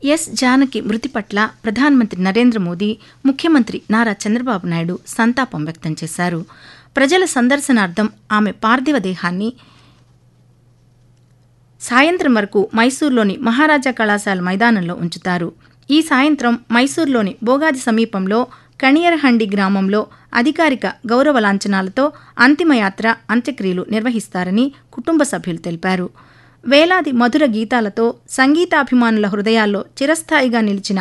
yes Janaki మృతి పట్ల ప్రధానమంత్రి నరేంద్ర మోదీ ముఖ్యమంత్రి నారా చంద్రబాబు నాయుడు సంతాపం వ్యక్తం చేశారు ప్రజల సందర్శనార్థం ఆమె పార్థివ దేహాన్ని సాయంత్రం వరకు మైసూర్లోని మహారాజా కళాశాల మైదానంలో ఉంచుతారు ఈ సాయంత్రం మైసూర్లోని బోగాది సమీపంలో కణియరహండి గ్రామంలో అధికారిక గౌరవ లాంఛనాలతో అంతిమయాత్ర అంత్యక్రియలు నిర్వహిస్తారని కుటుంబ సభ్యులు తెలిపారు వేలాది మధుర గీతాలతో సంగీతాభిమానుల హృదయాల్లో చిరస్థాయిగా నిలిచిన